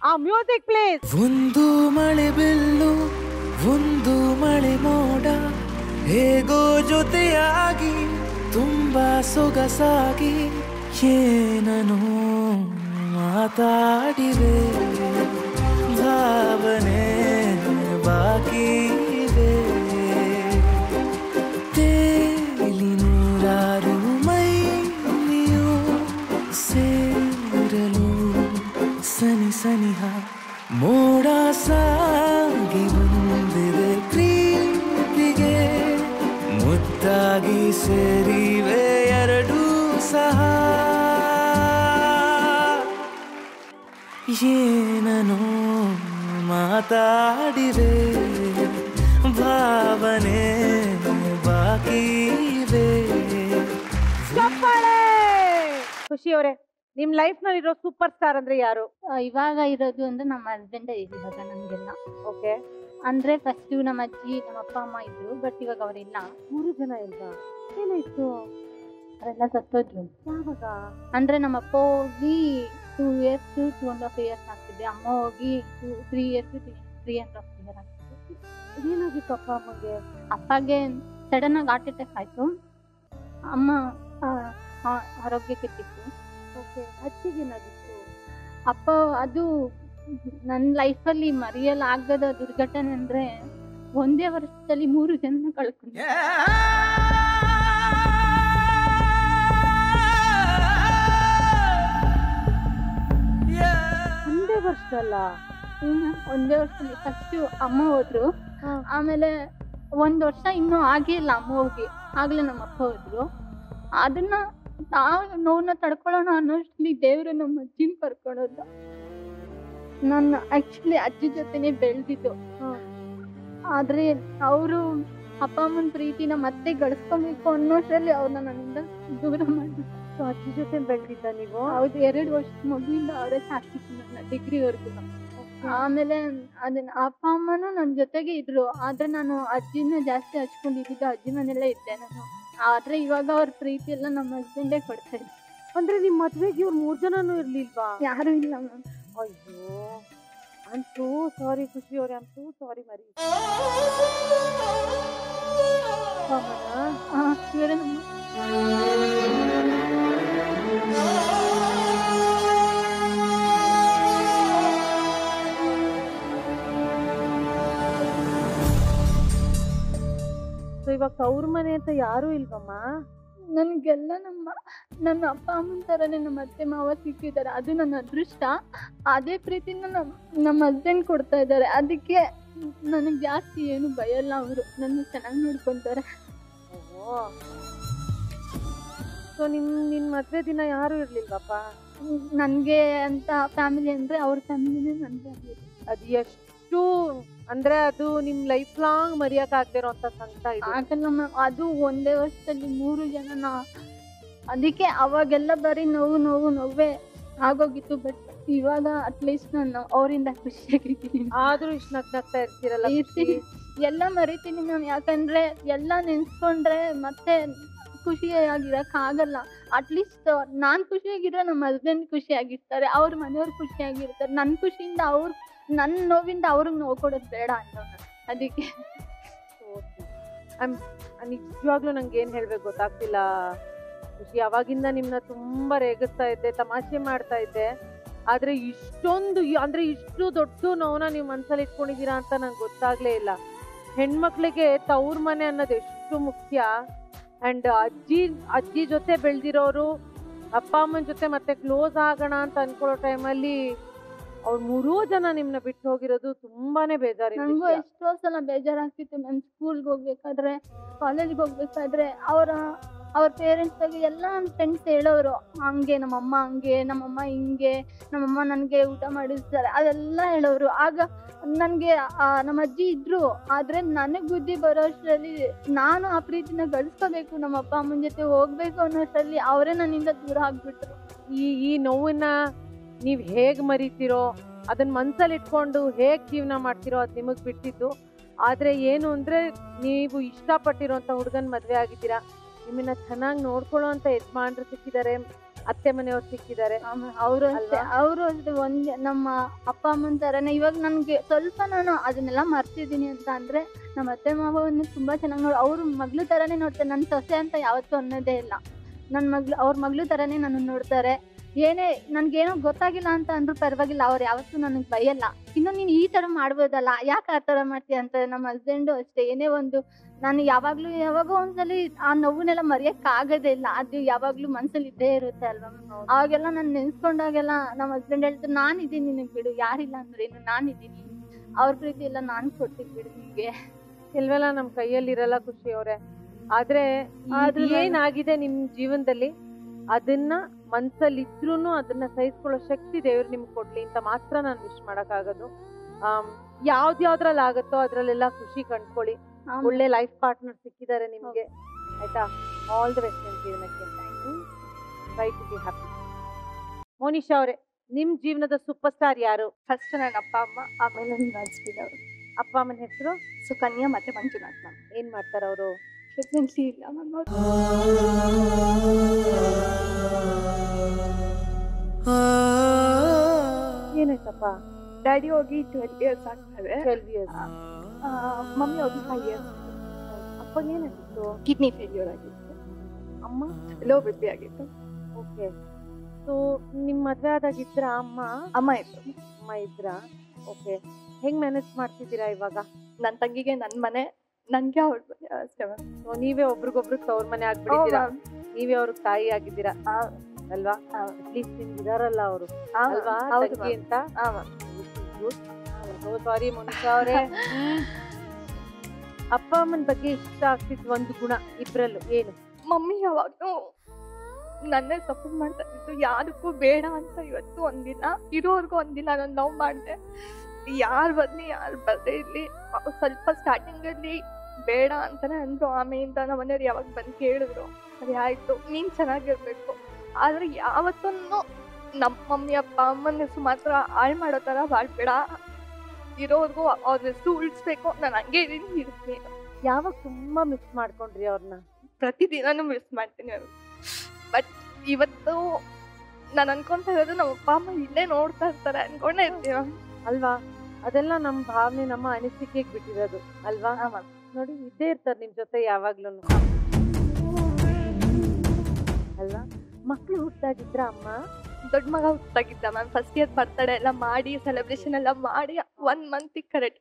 ಆ music please ಒಂದು ಮಳೆ ಬೆಲ್ಲು ಒಂದು ಮಳೆ ಮೋಡ ಹೇಗೋ ಜೊತೆಯಾಗಿ ತುಂಬಾ ಸೊಗಸಾಗಿ ಏನನು ಮಾತಾಡಿವೆ ಭಾವನೆ ಬಾಕಿ ಇವೆ ತೇಲಿ ನೂರಾರು ಮೈಲಿಯು ಸೇರಲು ಸನಿ ಸನಿಹ ಮೋಡ ಸಾಗಿ ಬಂದಿದೆ ಪ್ರೀತಿಗೆ ಮುದ್ದಾಗಿ ಸೇರಿವೆ ಎರಡೂ ಸಹ ಏನನು ಮಾತಾಡಿವೆ ಭಾವನೆ ಬಾಕಿ ಇವೆ ಚಪ್ಪಾಳೆ ಖುಷಿ ಅವರೇ ನಿಮ್ ಲೈಫ್ ನಲ್ಲಿ ಇರೋ ಸೂಪರ್ ಸ್ಟಾರ್ ಅಂದ್ರೆ ಯಾರು ಆ, ಇವಾಗ ಇರೋದು ಅಂದ್ರೆ ನಮ್ಮ ಹಸ್ಬೆಂಡ್ ಇವಾಗ ನನ್ಗೆಲ್ಲ ಓಕೆ ಅಂದ್ರೆ ಫಸ್ಟ್ ನಮ್ಮ ಅಜ್ಜಿ ನಮ್ಮ ಅಪ್ಪ ಅಮ್ಮ ಇದ್ರು ಬಟ್ ಇವಾಗ ಅವರಿಲ್ಲ ಮೂರು ಜನ ಇಲ್ವಾ ಏನಾಯ್ತು ಅವರೆಲ್ಲ ಸತ್ತೋದ್ರು ಯಾವಾಗ ಅಂದ್ರೆ ನಮ್ಮ ಅಪ್ಪ ಹೋಗಿ two years two and half years ಆಗ್ತಿದೆ ಅಮ್ಮ ಹೋಗಿ two three years three and half year ಆಗ್ತಿದೆ ಏನಾಗಿತ್ತು ಅಪ್ಪ ಅಮ್ಮಗೆ ಅಪ್ಪಗೆ ಸಡನ್ ಆಗಿ ಹಾರ್ಟ್ ಅಟ್ಯಾಕ್ ಆಯ್ತು ಅಮ್ಮ ಆ, ಆ, ಆರೋಗ್ಯ ಕೆಟ್ಟಿತ್ತು ಓಕೆ ಅಜ್ಜಿಗೆ ಏನಾಗಿತ್ತು ಅಪ್ಪ ಅದು ನನ್ನ ಲೈಫಲ್ಲಿ ಮರೆಯಲಾಗದ ದುರ್ಘಟನೆ ಅಂದ್ರೆ ಒಂದೇ ವರ್ಷದಲ್ಲಿ ಮೂರು ಜನ ಕಳ್ಕೊಂಡೆ ಒಂದೇ ವರ್ಷ ಅಲ್ಲ ಹ್ಮ್, ಒಂದೇ ವರ್ಷದಲ್ಲಿ ಫಸ್ಟ್ ಅಮ್ಮ ಹೋದ್ರು ಹಾ. ಆಮೇಲೆ ಒಂದ್ ವರ್ಷ ಇನ್ನೂ ಆಗಿಲ್ಲ ಅಮ್ಮ ಹೋಗಿ ಆಗ್ಲೇ ನಮ್ಮ ಅಪ್ಪ ಹೋದ್ರು ಅದನ್ನ ನಾವು ನೋವನ್ನ ತಡ್ಕೊಳ್ಳೋಣ ಅನ್ನೋಷ್ಟಲ್ಲಿ ದೇವ್ರು ನಮ್ಮ ಅಜ್ಜಿನ ಕರ್ಕೊಂಡೋದ ನಾನು ಆಕ್ಚುಲಿ ಅಜ್ಜಿ ಜೊತೆನೆ ಬೆಳ್ದಿದ್ದು ಹಾ. ಆದ್ರೆ ಅವರು ಅಪ್ಪ ಅಮ್ಮನ ಪ್ರೀತಿನ ಮತ್ತೆ ಗಳಿಸ್ಕೊಬೇಕು ಅನ್ನೋಷ್ಟರಲ್ಲಿ ಅವ್ರನ್ನ ನನ್ನಿಂದ ದೂರ ಮಾಡಿದ್ರು So, ಅಜ್ಜಿ ಜೊತೆ ಬೆಳೆದಿದ್ದ ನೀವು ಹೌದು ಎರಡು ವರ್ಷ ಮಗುವಿಂದ ಅವರೇ ಸಾಕಿದ್ರು ನನ್ನ ಡಿಗ್ರಿವರೆಗೂ ಆಮೇಲೆ ಅದನ್ನ ಅಪ್ಪ ಅಮ್ಮನೂ ನನ್ನ ಜೊತೆಗೆ ಇದ್ರು ಆದ್ರೆ ನಾನು ಅಜ್ಜಿನ ಜಾಸ್ತಿ ಹಚ್ಕೊಂಡಿದ್ದು ಅಜ್ಜಿ ಮನೆಯಲ್ಲೇ ಇದ್ದೆ ನಾನು ಆದ್ರೆ ಇವಾಗ ಅವ್ರ ಪ್ರೀತಿ ಎಲ್ಲ ನಮ್ಮ ಹಸ್ಬೆಂಡೇ ಕೊಡ್ತಾ ಇದ್ರು ಅಂದ್ರೆ ನಿಮ್ ಮದ್ವೆಗೆ ಇವ್ರು ಮೂರ್ ಜನನೂ ಇರ್ಲಿಲ್ವಾ ಯಾರು ಇಲ್ಲ ಮ್ಯಾಮ್ ಅಯ್ಯೋ ಅಂತೂ ಸಾರಿ ಖುಷಿ ಅವ್ರೆ ಅಂತೂ ಸಾರಿ ಮರಿ ವಾಮನ ಸೊ ಇವಾಗ ತವ್ರ ಮನೆ ಅಂತ ಯಾರು ಇಲ್ವಮ್ಮ ನನ್ಗೆಲ್ಲ ನಮ್ಮ ನನ್ನ ಅಪ್ಪ ಅಮ್ಮನ ಥರನೇ ನಮ್ಮ ಅತ್ತೆ ಮಾವ ಸಿಕ್ಕಿದ್ದಾರೆ ಅದು ನನ್ನ ಅದೃಷ್ಟ ಅದೇ ಪ್ರೀತಿನ ನಮ್ಮ ನಮ್ಮ ಹಸ್ಬೆಂಡ್ ಕೊಡ್ತಾ ಇದ್ದಾರೆ ಅದಕ್ಕೆ ನನಗೆ ಜಾಸ್ತಿ ಏನು ಭಯಲ್ಲ ಅವರು ನನ್ನ ಚೆನ್ನಾಗಿ ನೋಡ್ಕೊಂತಾರೆ ಸೊ ನಿನ್ ನಿನ್ ಮದ್ವೆ ದಿನ ಯಾರು ಇರ್ಲಿಲ್ವಪ್ಪ ನನಗೆ ಅಂತ ಫ್ಯಾಮಿಲಿ ಅಂದರೆ ಅವ್ರ ಫ್ಯಾಮಿಲಿನೇ ನನ್ನ ಫ್ಯಾಮಿಲಿ ಅದು ಎಷ್ಟು ಅಂದ್ರೆ ಅದು ನಿಮ್ ಲೈಫ್ ಲಾಂಗ್ ಮರಿಯಕ್ ಆಗ್ದಿರೋ ಅಂತ ಸಂಕಟ ಇದು ಆಗಲ್ಲ ಮ್ಯಾಮ್ ಅದು ಒಂದೇ ವರ್ಷದಲ್ಲಿ ಮೂರು ಜನನ ಅದಕ್ಕೆ ಅವಾಗೆಲ್ಲ ಬರೀ ನೋವು ನೋವು ನೋವೇ ಆಗೋಗಿತ್ತು ಬಟ್ ಇವಾಗ ಅಟ್ಲೀಸ್ಟ್ ನಾನು ಅವರಿಂದ ಖುಷಿಯಾಗಿದ್ದೀನಿ ಆದ್ರೂ ಇಷ್ಟ ನಗ್ನಗ್ತಾ ಇರ್ತೀರಲ್ಲ ಇರ್ತೀನಿ. ಎಲ್ಲ ಮರಿತೀನಿ ಮ್ಯಾಮ್ ಯಾಕಂದ್ರೆ ಎಲ್ಲ ನೆನ್ಸ್ಕೊಂಡ್ರೆ ಮತ್ತೆ ಖುಷಿಯಾಗಿರಕ್ ಆಗಲ್ಲ ಅಟ್ಲೀಸ್ಟ್ ನಾನ್ ಖುಷಿಯಾಗಿದ್ರೆ ನಮ್ಮ ಹಸ್ಬೆಂಡ್ ಖುಷಿಯಾಗಿರ್ತಾರೆ ಅವ್ರ ಮನೆಯವ್ರು ಖುಷಿಯಾಗಿರ್ತಾರೆ ನನ್ನ ಖುಷಿಯಿಂದ ಅವ್ರ ನನ್ನ ನೋವಿಂದ ಅವ್ರಿಗೆ ನೋವು ಕೊಡೋದು ಬೇಡ ಅನ್ನೋ ನಾನು ಅದಕ್ಕೆ ನಿಜವಾಗ್ಲೂ ನಂಗೆ ಏನ್ ಹೇಳ್ಬೇಕು ಗೊತ್ತಾಗ್ತಿಲ್ಲ ಖುಷಿ ಅವಾಗಿಂದ ನಿಮ್ನ ತುಂಬಾ ರೇಗಿಸ್ತಾ ಇದ್ದೆ ತಮಾಷೆ ಮಾಡ್ತಾ ಇದ್ದೆ ಆದ್ರೆ ಇಷ್ಟೊಂದು ಇ- ಅಂದ್ರೆ ಇಷ್ಟು ದೊಡ್ಡ ನೋವನ್ನ ನೀವು ಮನ್ಸಲ್ಲಿ ಇಟ್ಕೊಂಡಿದೀರಾ ಅಂತ ನಂಗೆ ಗೊತ್ತಾಗ್ಲೇ ಇಲ್ಲ ಹೆಣ್ಮಕ್ಳಿಗೆ ತವ್ರ ಮನೆ ಅನ್ನೋದು ಎಷ್ಟು ಮುಖ್ಯ ಅಂಡ್ ಅಜ್ಜಿ ಅಜ್ಜಿ ಜೊತೆ ಬೆಳ್ದಿರೋರು ಅಪ್ಪ ಅಮ್ಮನ ಜೊತೆ ಮತ್ತೆ ಕ್ಲೋಸ್ ಆಗೋಣ ಅಂತ ಅನ್ಕೊಳ್ಳೋ ಟೈಮಲ್ಲಿ ಅವ್ರು ಮೂರೂ ಜನ ನಿಮ್ನ ಬಿಟ್ಟು ಹೋಗಿರೋದು ತುಂಬಾನೇ ಬೇಜಾರಿನ ನಂಗೂ ವಿಷಯ. ಎಷ್ಟೋ ಸಲ ಬೇಜಾರಾಗ್ತಿತ್ತು ನಾನು ಸ್ಕೂಲ್ಗೆ ಹೋಗ್ಬೇಕಾದ್ರೆ ಕಾಲೇಜ್ಗೆ ಹೋಗ್ಬೇಕಾದ್ರೆ ಅವರ ಅವ್ರ ಪೇರೆಂಟ್ಸ್ ಬಗ್ಗೆ ಎಲ್ಲ ನನ್ನ ಫ್ರೆಂಡ್ಸ್ ಹೇಳೋರು ಹಂಗೆ ನಮ್ಮಮ್ಮ ಹಂಗೆ ನಮ್ಮಮ್ಮ ಹಿಂಗೆ ನಮ್ಮಮ್ಮ ನನಗೆ ಊಟ ಮಾಡಿಸ್ತಾರೆ ಅದೆಲ್ಲ ಹೇಳೋರು ಆಗ ನನಗೆ ನಮ್ಮ ಅಜ್ಜಿ ಇದ್ರು ಆದ್ರೆ ನನಗೆ ಬುದ್ಧಿ ಬರೋ ಅಷ್ಟರಲ್ಲಿ ನಾನು ಆ ಪ್ರೀತಿನ ಗಳಿಸ್ಕೋಬೇಕು ನಮ್ಮ ಅಪ್ಪ ಅಮ್ಮನ ಜೊತೆ ಹೋಗ್ಬೇಕು ಅನ್ನೋಷ್ಟರಲ್ಲಿ ಅವರೇ ನನ್ನಿಂದ ದೂರ ಆಗ್ಬಿಟ್ರು ಈ ಈ ನೋವನ್ನ ನೀವ್ ಹೇಗ್ ಮರಿತೀರೋ ಅದನ್ನ ಮನ್ಸಲ್ಲಿ ಇಟ್ಕೊಂಡು ಹೇಗ್ ಜೀವನ ಮಾಡ್ತಿರೋ ಅದ್ ನಿಮಗ್ ಬಿಟ್ಟಿದ್ದು ಆದ್ರೆ ಏನು ಅಂದ್ರೆ ನೀವು ಇಷ್ಟಪಟ್ಟಿರೋಂಥ ಹುಡುಗನ್ ಮದ್ವೆ ಆಗಿದ್ದೀರಾ ನಿಮ್ಮನ್ನ ಚೆನ್ನಾಗಿ ನೋಡ್ಕೊಳ್ಳೋ ಅಂತ ಯಜಮಾನ್ರು ಸಿಕ್ಕಿದ್ದಾರೆ ಅತ್ತೆ ಮನೆಯವ್ರು ಸಿಕ್ಕಿದ್ದಾರೆ ಅವರು ಅಷ್ಟೇ ಅಲ್ವಾ? ಅವರು ಅಷ್ಟೇ ಒಂದ್ ನಮ್ಮ ಅಪ್ಪ ಅಮ್ಮನ ತರನೇ ಇವಾಗ ನನ್ಗೆ ಸ್ವಲ್ಪ ನಾನು ಅದನ್ನೆಲ್ಲ ಮರ್ತಿದ್ದೀನಿ ಅಂತ ಅಂದ್ರೆ ನಮ್ಮ ಅತ್ತೆ ಮಾವವನ್ನು ತುಂಬಾ ಚೆನ್ನಾಗಿ ನೋಡಿ ಅವ್ರ ಮಗ್ಳು ತರನೇ ನೋಡ್ತಾರೆ ನನ್ನ ಸೊಸೆ ಅಂತ ಯಾವತ್ತೂ ಅನ್ನೋದೇ ಇಲ್ಲ ನನ್ನ ಮಗ್ಳು ಅವ್ರ ಮಗ್ಳು ತರನೇ ನನ್ನ ನೋಡ್ತಾರೆ ಏನೇ ನನ್ಗೇನೋ ಗೊತ್ತಾಗಿಲ್ಲ ಅಂತ ಅಂದ್ರೂ ಪರವಾಗಿಲ್ಲ ಅವ್ರು ಯಾವತ್ತೂ ನನಗೆ ಬೈಯಲ್ಲ ಇನ್ನು ನೀನು ಈ ತರ ಮಾಡ್ಬೋದಲ್ಲ ಯಾಕೆ ಆ ತರ ಮಾಡ್ತೀಯ ಅಂತ ನಮ್ಮ ಹಸ್ಬೆಂಡು ಅಷ್ಟೇ ಏನೇ ಒಂದು ನಾನು ಯಾವಾಗ್ಲೂ ಯಾವಾಗೋ ಒಂದ್ಸಲಿ ಆ ನೋವನ್ನೆಲ್ಲ ಮರೆಯಕ್ ಆಗೋದೇ ಇಲ್ಲ ಅದು ಯಾವಾಗ್ಲೂ ಮನ್ಸಲ್ಲಿ ಇದ್ದೇ ಇರುತ್ತೆ ಅಲ್ವಾ ಅವಾಗೆಲ್ಲ ನಾನು ನೆನ್ಸ್ಕೊಂಡಾಗೆಲ್ಲ ನಮ್ಮ ಹಸ್ಬೆಂಡ್ ಹೇಳ್ತಾರೆ ನಾನು ಇದ್ದೀನಿ ನಿನಗೆ ಬಿಡು ಯಾರಿಲ್ಲ ಅಂದ್ರೆ ಏನು ನಾನು ಇದ್ದೀನಿ ಅವ್ರ ಪ್ರೀತಿ ಎಲ್ಲ ನಾನು ಕೊಡ್ತೀನಿ ಬಿಡು ನಿಮಗೆ ಕೆಲವೆಲ್ಲ ನಮ್ ಕೈಯಲ್ಲಿರಲ್ಲ ಖುಷಿ ಅವ್ರೆ ಆದ್ರೆ ಆದ್ರೂ ಇದು ನಾನು- ಏನಾಗಿದೆ ನಿಮ್ ಜೀವನದಲ್ಲಿ ಅದನ್ನ ಮನ್ಸಲ್ಲಿ ಇದ್ರೂನು ಅದನ್ನ ಸಹಿಸ್ಕೊಳ್ಳೋ ಶಕ್ತಿ ದೇವ್ರು ನಿಮ್ಗೆ ಕೊಡ್ಲಿ ಅಂತ ಮಾತ್ರ ನಾನು ವಿಶ್ ಮಾಡಕ್ಕಾಗೋದು ಆಮ್, ಯಾವ್ದ್ ಯಾವ್ದ್ರಲ್ಲಿ ಆಗತ್ತೋ ಅದ್ರಲ್ಲೆಲ್ಲ ಖುಷಿ ಕಂಡ್ಕೊಳ್ಳಿ ಒಳ್ಳೆ ಲೈಫ್ ಪಾರ್ಟ್ನರ್ ಸಿಕ್ಕಿದ್ದಾರೆ ನಿಮ್ಗೆ ಆಯ್ತಾ ಆಲ್ ದ ಬೆಸ್ಟ್ ನಿಮ್ ಜೀವನಕ್ಕೆ try to be happy Monisha ಅವರೇ ನಿಮ್ ಜೀವನದ ಸೂಪರ್ ಸ್ಟಾರ್ ಯಾರು ಫಸ್ಟ್ ನನ್ನ ಅಪ್ಪ ಅಮ್ಮ ಆಮೇಲೆ ನನ್ನ ಹಸ್ಬೆಂಡ್ ಅವರು ಅಪ್ಪ ಅಮ್ಮನ ಹೆಸರು ಸುಕನ್ಯಾ ಮತ್ತೆ ಮಂಜುನಾಥ್ ಮ್ಯಾಮ್ ಏನ್ ಮಾಡ್ತಾರ ಅವರು ಪ್ರೆಗ್ನೆನ್ಸಿ ಇಲ್ಲ ಮ್ಯಾಮ್ ಏನಾಯ್ತಪ್ಪ ಡ್ಯಾಡಿ ಹೋಗಿ ಟ್ವೆಲ್ ಇಯರ್ಸ್ ಆಗ್ತದೆ ಟ್ವೆಲ್ವ್ ಇಯರ್ಸ್ ಮಮ್ಮಿ ಹೋಗಿ ಫೈವ್ ಇಯರ್ಸ್ ಅಪ್ಪ ಏನಾಗಿತ್ತು ಕಿಡ್ನಿ ಫೇಲ್ಯೂರ್ ಆಗಿತ್ತು ಅಮ್ಮ ಲೋ ಬಿ ಪಿ ಆಗಿತ್ತು ಓಕೆ ಸೊ ನಿಮ್ ಮದ್ವೆ ಆದಾಗ ಇದ್ರ ಅಮ್ಮ ಅಮ್ಮ ಇತ್ತು ಅಮ್ಮ ಇದ್ರ ಓಕೆ ಹೆಂಗ್ ಮ್ಯಾನೇಜ್ ಮಾಡ್ತಿದ್ದೀರಾ ಇವಾಗ ನನ್ನ ತಂಗಿಗೆ ನನ್ನ ಮನೆ ನನ್ಗೆ ಅವ್ಳ ಮನೆ ಅಷ್ಟೇ ಮ್ಯಾಮ್ ಸೊ ನೀವೇ ಒಬ್ರಿಗೊಬ್ರು ತವ್ರ ಮನೆ ಆಗ್ಬಿಟ್ಟಿದ್ದೀರಾ ನೀವೇ ಅವ್ರಿಗೆ ತಾಯಿ ಆಗಿದ್ದೀರಾ ಅಲ್ವಾ ಅಟ್ಲೀಸ್ಟ್ ನಿಮ್ಗೆ ಇದಾರಲ್ಲ ಅವರು ಅಲ್ವಾ ಹೌದು ತಂಗಿ ಅಂತ ಸಾರಿ ಮನುಷ್ಯ ಅವರೇ ಅಪ್ಪ ಅಮ್ಮನ ಬಗ್ಗೆ ಇಷ್ಟ ಆಗ್ತಿತ್ತು ಒಂದು ಗುಣ ಇಬ್ರಲ್ಲೂ ಏನು ಮಮ್ಮಿ ಯಾವಾಗ್ಲೂ ನನ್ನೇ ಸಪೋರ್ಟ್ ಮಾಡ್ತಾ ಇದ್ದು ಯಾರಿಗೂ ಬೇಡ ಅಂತ ಇವತ್ತು ಒಂದಿನ ಇರೋರ್ಗು ಒಂದಿನ ನಾನು ಲವ್ ಮಾಡಿದೆ ಯಾರು ಬರ್ಲಿ ಯಾರು ಬರ್ದೇ ಇರ್ಲಿ ಅವ್ರು ಸ್ವಲ್ಪ ಸ್ಟಾರ್ಟಿಂಗ್ ಅಲ್ಲಿ ಬೇಡ ಅಂತಾನೆ ಅಂದ್ರು ಆಮೇಲಿಂದ ನಮ್ಮ ಮನೆಯವ್ರು ಯಾವಾಗ ಬಂದು ಕೇಳಿದ್ರು ಸರಿ ಆಯ್ತು ನೀನ್ ಚೆನ್ನಾಗಿರ್ಬೇಕು ಆದ್ರೆ ಯಾವತ್ತೂ ನಮ್ಮ ಮಮ್ಮಿ ಅಪ್ಪ ಅಮ್ಮನ ಹೆಸರು ಮಾತ್ರ ಹಾಳು ಮಾಡೋ ತರ ಬಾಳ್ಬೇಡ ಇರೋರ್ಗು ಅವ್ರ ಹೆಸರು ಉಳಿಸ್ಬೇಕು ನಾನು ಹಂಗೆ ಇದೀನಿ ಇರ್ತೀನಿ ಯಾವಾಗ ತುಂಬಾ ಮಿಸ್ ಮಾಡ್ಕೊಂಡ್ರಿ ಅವ್ರನ್ನ ಪ್ರತಿದಿನಾನು ಮಿಸ್ ಮಾಡ್ತೀನಿ ಅದು ಬಟ್ ಇವತ್ತು ನಾನು ಅನ್ಕೊಂತ ಇರೋದು ನಮ್ಮ ಅಪ್ಪ ಅಮ್ಮ ಇಲ್ಲೇ ನೋಡ್ತಾ ಇರ್ತಾರೆ ಅನ್ಕೊಂಡೇ ಇರ್ತೀವಿ ಅಲ್ವಾ ಅದೆಲ್ಲ ನಮ್ಮ ಭಾವನೆ ನಮ್ಮ ಅನಿಸಿಕೆಗೆ ಬಿಟ್ಟಿರೋದು ಅಲ್ವಾ ನೋಡಿ ಇದ್ದೇ ಇರ್ತಾರೆ ನಿಮ್ ಜೊತೆ ಯಾವಾಗ್ಲೂ ಅಲ್ವಾ ಮಕ್ಳು ಹುಟ್ಟಾಗಿದ್ರ ಅಮ್ಮ ದೊಡ್ಡ ಮಗ ಹುಟ್ಟಾಗಿದ್ದ ಮ್ಯಾಮ್ ಫಸ್ಟ್ ಇಯರ್ ಬರ್ತಡೇ ಎಲ್ಲ ಮಾಡಿ ಸೆಲೆಬ್ರೇಷನ್ ಎಲ್ಲ ಮಾಡಿ ಒನ್ ಮಂತ್ ಕರೆಕ್ಟ್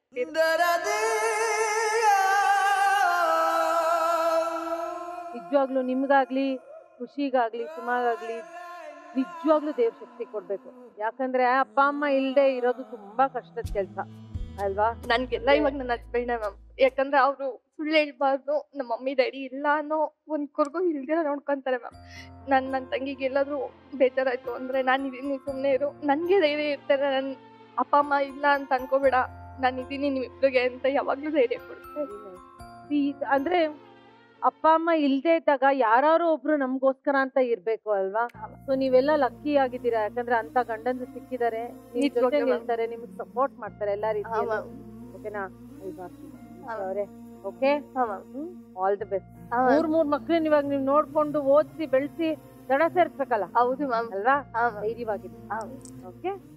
ನಿಜವಾಗ್ಲೂ ನಿಮ್ಗಾಗ್ಲಿ ಖುಷಿಗಾಗ್ಲಿ ಸುಮಾಗಾಗ್ಲಿ ನಿಜವಾಗ್ಲೂ ದೇವ್ರ ಶಕ್ತಿ ಕೊಡ್ಬೇಕು ಯಾಕಂದ್ರೆ ಅಪ್ಪ ಅಮ್ಮ ಇಲ್ದೆ ಇರೋದು ತುಂಬಾ ಕಷ್ಟದ ಕೆಲ್ಸ ಅಲ್ವಾ ನನ್ಗೆಲ್ಲ ಇವಾಗ ನನ್ನ ಹಸ್ಬೆಂಡ್ ಮ್ಯಾಮ್ ಯಾಕಂದ್ರೆ ಅವರು ಸುಳ್ಳು ಹೇಳ್ಬಾರ್ದು ನಮ್ಮ ಮಮ್ಮಿ ಡ್ಯಾಡಿ ಇಲ್ಲ ಅನ್ನೋ ಒಂದ್ ಕುರ್ಗು ಇಲ್ದಿರ ನೋಡ್ಕೊಂತಾರೆ ಮ್ಯಾಮ್ ನನ್ ನನ್ನ ತಂಗಿಗೆ ಎಲ್ಲಾದ್ರೂ ಬೇಜಾರಾಯ್ತು ಅಂದ್ರೆ ನಾನು ಇದೀನಿ ಸುಮ್ಮನೆ ಇರು ನನ್ಗೆ ಧೈರ್ಯ ಇರ್ತಾರೆ ನನ್ ಅಪ್ಪ ಅಮ್ಮ ಇಲ್ಲ ಅಂತ ಅನ್ಕೋಬೇಡ ನಾನು ಇದೀನಿ ನಿಮ್ಮಿಬ್ರಿಗೆ ಅಂತ ಯಾವಾಗ್ಲೂ ಧೈರ್ಯ ಕೊಡ್ತಾರೆ ಈ- ಅಂದ್ರೆ ಅಪ್ಪ ಅಮ್ಮ ಇಲ್ದೇ ಇದ್ದಾಗ ಯಾರು ಒಬ್ರು ನಮ್ಗೋಸ್ಕರ ಅಂತ ಇರ್ಬೇಕು ಅಲ್ವಾ ಸೊ ನೀವೆಲ್ಲ ಲಕ್ಕಿ ಆಗಿದ್ದೀರಾ ಯಾಕಂದ್ರೆ ಅಂತ ಗಂಡಂದ್ರು ಸಿಕ್ಕಿದ್ದಾರೆ ನಿಮ್ ನಿಜವಾಗ್ಲೂ ಜೊತೆ ma'am. ನಿಲ್ತಾರೆ ನಿಮ್ಗೆ ಸಪೋರ್ಟ್ ಮಾಡ್ತಾರೆ ಎಲ್ಲಾ ರೀತಿಯಲ್ಲೂ ಓಕೆನಾ ಅಲ್ವಾ ಅವರೇ ಓಕೆ ಆಲ್ ದಿ ಬೆಸ್ಟ್ ಮೂರ್ ಮೂರ್ ಮಕ್ಳನ್ನ ಇವಾಗ ನೀವು ನೋಡ್ಕೊಂಡು ಓದಿಸಿ ಬೆಳೆಸಿ ದಡ ಸೇರ್ಸ್ಬೇಕಲ್ಲ ಹೌದು ಮ್ಯಾಮ್ ಅಲ್ವಾ ಧೈರ್ಯವಾಗಿರಿ ಓಕೆ